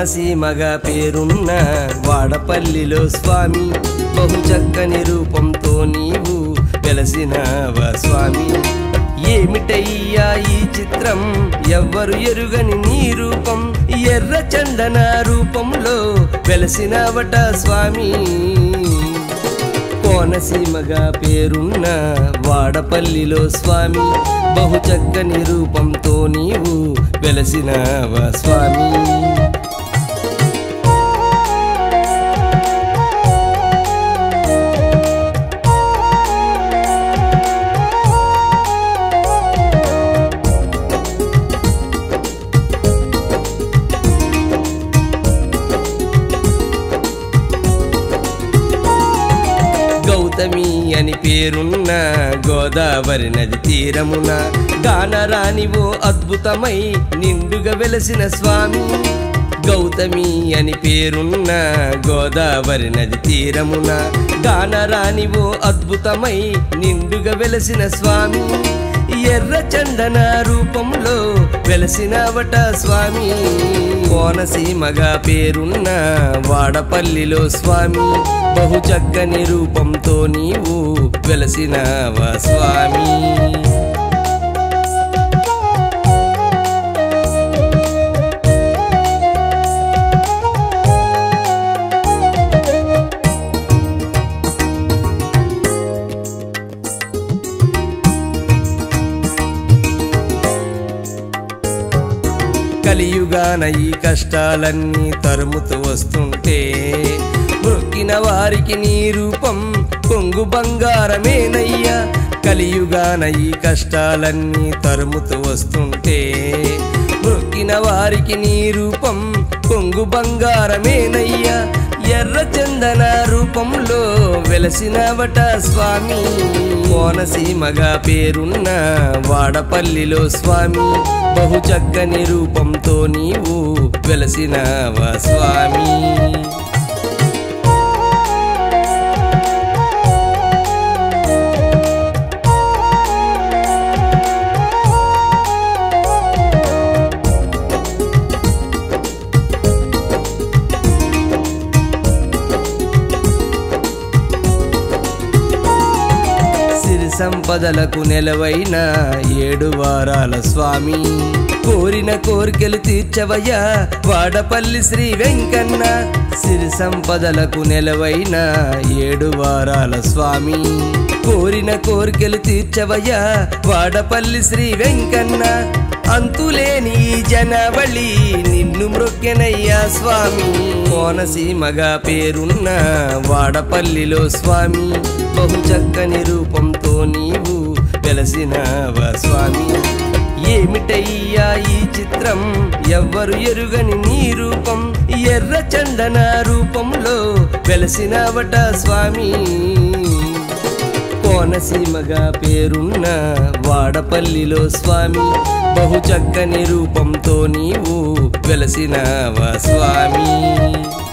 కోనసీమగా పేరున్న వాడపల్లిలో స్వామి బహు చక్కని రూపంతో నీవు వెలసినవా స్వామి ఏమిటయ్యా ఈ చిత్రం ఎవ్వరు ఎరుగని నీ రూపం ఎర్ర చందన రూపంలో వెలసినవట స్వామి కోనసీమగా పేరున్న వాడపల్లిలో స్వామి బహు చక్కని రూపంతో నీవు వెలసినవా స్వామి గౌతమి అని పేరున్న గోదావరి నది తీరమున గానరానివో అద్భుతమై నిండుగా వెలసిన స్వామి గౌతమి అని పేరున్న గోదావరి నది తీరమున గానరానివో అద్భుతమై నిండుగా వెలసిన స్వామి ఎర్ర చందన రూపంలో వెలసినవట స్వామి కోనసీమగా పేరున్న వాడపల్లిలో స్వామి బహు చక్కని రూపంతో నీవు వెలసినవా స్వామి కలియుగాన ఈ కష్టాలన్నీ తరుముతూ వస్తుంటే మొక్కిన వారికి నీ రూపం కొంగు బంగారమేనయ్యా కలియుగాన ఈ కష్టాలన్నీ తరుముతూ వస్తుంటే మొక్కిన వారికి నీ రూపం కొంగు బంగారమేనయ్యా ఎర్ర చందన రూపంలో వెలసినవట స్వామి కోనసీమగా పేరున్న వాడపల్లిలో స్వామి బహు చక్కని రూపంతో నీవు వెలసినవా స్వామి సిరి సంపదలకు నెలవైన ఏడు వారాల స్వామి కోరిన కోరికలు తీర్చవయ్యా వాడపల్లి శ్రీ వెంకన్న సిరి సంపదలకు నెలవైన ఏడు వారాల స్వామి కోరిన కోరికలు తీర్చవయ్యా వాడపల్లి శ్రీ వెంకన్న అంతులేని ఈ జనబలి నిన్ను మ్రొక్కెనయ్యా స్వామి కోనసీమగా పేరున్న వాడపల్లిలో స్వామి బహు చక్కని రూపంతో నీవు వెలసినవా స్వామి ఏమిటయ్యా ఈ చిత్రం ఎవ్వరు ఎరుగని నీ రూపం ఎర్ర చందన రూపంలో వెలసినవట స్వామి కోనసీమగా పేరున్న వాడపల్లిలో స్వామి బహు చక్కని రూపంతో నీవు వెలసినవా స్వామి